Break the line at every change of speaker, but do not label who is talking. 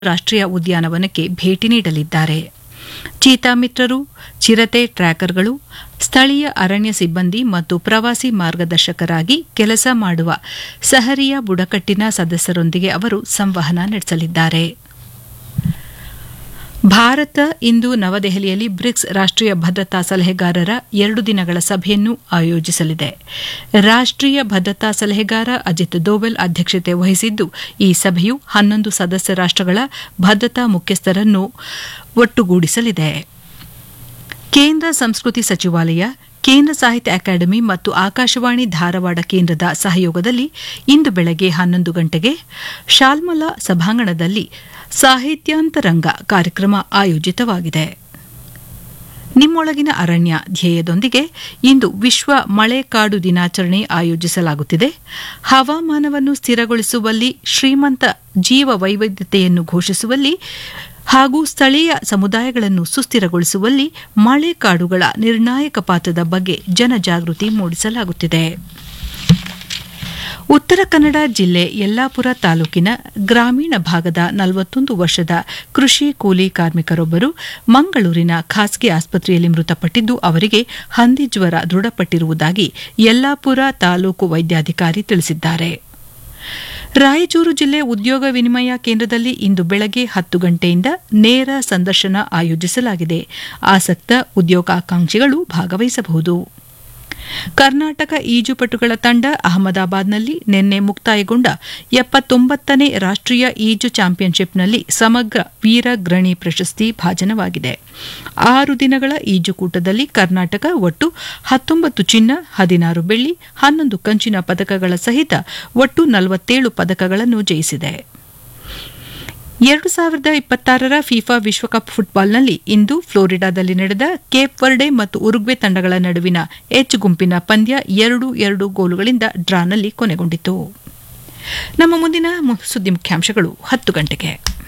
ರಾಷ್ಟ್ರೀಯ ಉದ್ಯಾನವನಕ್ಕೆ ಭೇಟಿ ನೀಡಲಿದ್ದಾರೆ ಚೀತಾ ಮಿತ್ರರು ಚಿರತೆ ಟ್ರ್ಯಾಕರ್ಗಳು ಸ್ಥಳೀಯ ಅರಣ್ಯ ಸಿಬ್ಬಂದಿ ಮತ್ತು ಪ್ರವಾಸಿ ಮಾರ್ಗದರ್ಶಕರಾಗಿ ಕೆಲಸ ಮಾಡುವ ಸಹರಿಯ ಬುಡಕಟ್ಟಿನ ಸದಸ್ಯರೊಂದಿಗೆ ಅವರು ಸಂವಹನ ನಡೆಸಲಿದ್ದಾರೆ ಭಾರತ ಇಂದು ನವದೆಹಲಿಯಲ್ಲಿ ಬ್ರಿಕ್ಸ್ ರಾಷ್ಟ್ರೀಯ ಭದ್ರತಾ ಸಲಹೆಗಾರರ ಎರಡು ದಿನಗಳ ಸಭೆಯನ್ನು ಆಯೋಜಿಸಲಿದೆ ರಾಷ್ಟ್ರೀಯ ಭದ್ರತಾ ಸಲಹೆಗಾರ ಅಜಿತ್ ದೋವೆಲ್ ಅಧ್ಯಕ್ಷತೆ ವಹಿಸಿದ್ದು ಈ ಸಭೆಯು ಹನ್ನೊಂದು ಸದಸ್ಯ ರಾಷ್ಟ್ರಗಳ ಭದ್ರತಾ ಮುಖ್ಯಸ್ಥರನ್ನು ಒಟ್ಟುಗೂಡಿಸಲಿದೆ ಕೇಂದ್ರ ಸಂಸ್ಕೃತಿ ಸಚಿವಾಲಯ ಕೇಂದ್ರ ಸಾಹಿತ್ಯ ಅಕಾಡೆಮಿ ಮತ್ತು ಆಕಾಶವಾಣಿ ಧಾರವಾಡ ಕೇಂದ್ರದ ಸಹಯೋಗದಲ್ಲಿ ಇಂದು ಬೆಳಗ್ಗೆ ಹನ್ನೊಂದು ಗಂಟೆಗೆ ಶಾಲ್ಮಲಾ ಸಭಾಂಗಣದಲ್ಲಿ ಸಾಹಿತ್ಯಾಂತರಂಗ ಕಾರ್ಯಕ್ರಮ ಆಯೋಜಿತವಾಗಿದೆ ನಿಮ್ಮೊಳಗಿನ ಅರಣ್ಯ ಧ್ಯೇಯದೊಂದಿಗೆ ಇಂದು ವಿಶ್ವ ಮಳೆಕಾಡು ದಿನಾಚರಣೆ ಆಯೋಜಿಸಲಾಗುತ್ತಿದೆ ಹವಾಮಾನವನ್ನು ಸ್ಥಿರಗೊಳಿಸುವಲ್ಲಿ ಶ್ರೀಮಂತ ಜೀವ ವೈವಿಧ್ಯತೆಯನ್ನು ಘೋಷಿಸುವಲ್ಲಿ ಹಾಗೂ ಸ್ಥಳೀಯ ಸಮುದಾಯಗಳನ್ನು ಸುಸ್ಥಿರಗೊಳಿಸುವಲ್ಲಿ ಮಳೆಕಾಡುಗಳ ನಿರ್ಣಾಯಕ ಪಾತ್ರದ ಬಗ್ಗೆ ಜನಜಾಗೃತಿ ಮೂಡಿಸಲಾಗುತ್ತಿದೆ ಉತ್ತರ ಕನ್ನಡ ಜಿಲ್ಲೆ ಯಲ್ಲಾಪುರ ತಾಲೂಕಿನ ಗ್ರಾಮೀಣ ಭಾಗದ ನಲವತ್ತೊಂದು ವರ್ಷದ ಕೃಷಿ ಕೂಲಿ ಕಾರ್ಮಿಕರೊಬ್ಬರು ಮಂಗಳೂರಿನ ಖಾಸಗಿ ಆಸ್ಪತ್ರೆಯಲ್ಲಿ ಮೃತಪಟ್ಟಿದ್ದು ಅವರಿಗೆ ಹಂದಿ ಜ್ವರ ದೃಢಪಟ್ಟಿರುವುದಾಗಿ ಯಲ್ಲಾಪುರ ತಾಲೂಕು ವೈದ್ಯಾಧಿಕಾರಿ ತಿಳಿಸಿದ್ದಾರೆ ರಾಯಚೂರು ಜಿಲ್ಲೆ ಉದ್ಯೋಗ ವಿನಿಮಯ ಕೇಂದ್ರದಲ್ಲಿ ಇಂದು ಬೆಳಗ್ಗೆ ಹತ್ತು ಗಂಟೆಯಿಂದ ನೇರ ಸಂದರ್ಶನ ಆಯೋಜಿಸಲಾಗಿದೆ ಆಸಕ್ತ ಉದ್ಯೋಗಾಕಾಂಕ್ಷಿಗಳು ಭಾಗವಹಿಸಬಹುದು ಕರ್ನಾಟಕ ಈಜುಪಟುಗಳ ತಂಡ ಅಹಮದಾಬಾದ್ನಲ್ಲಿ ನಿನ್ನೆ ಮುಕ್ತಾಯಗೊಂಡ ಎಪ್ಪತ್ತೊಂಬತ್ತನೇ ರಾಷ್ಟ್ರೀಯ ಈಜು ಚಾಂಪಿಯನ್ಶಿಪ್ನಲ್ಲಿ ಸಮಗ್ರ ವೀರಗ್ರಣಿ ಪ್ರಶಸ್ತಿ ಭಾಜನವಾಗಿದೆ ಆರು ದಿನಗಳ ಈಜುಕೂಟದಲ್ಲಿ ಕರ್ನಾಟಕ ಒಟ್ಟು ಹತ್ತೊಂಬತ್ತು ಚಿನ್ನ ಹದಿನಾರು ಬೆಳ್ಳಿ ಹನ್ನೊಂದು ಕಂಚಿನ ಪದಕಗಳ ಸಹಿತ ಒಟ್ಟು ನಲವತ್ತೇಳು ಪದಕಗಳನ್ನು ಜಯಿಸಿದೆ ಎರಡು ಸಾವಿರದ ಇಪ್ಪತ್ತಾರರ ಫಿಫಾ ವಿಶ್ವಕಪ್ ಫುಟ್ಬಾಲ್ನಲ್ಲಿ ಇಂದು ಫ್ಲೋರಿಡಾದಲ್ಲಿ ನಡೆದ ಕೇಪ್ ವರ್ಡೆ ಮತ್ತು ಉರುಗ್ವೆ ತಂಡಗಳ ನಡುವಿನ ಎಚ್ ಗುಂಪಿನ ಪಂದ್ಯ ಎರಡು ಎರಡು ಗೋಲುಗಳಿಂದ ಡ್ರಾನಲ್ಲಿ ಕೊನೆಗೊಂಡಿತು ನಮ್ಮ ಮುಂದಿನ ಸುದ್ದಿ ಮುಖ್ಯಾಂಶಗಳು ಹತ್ತು ಗಂಟೆಗೆ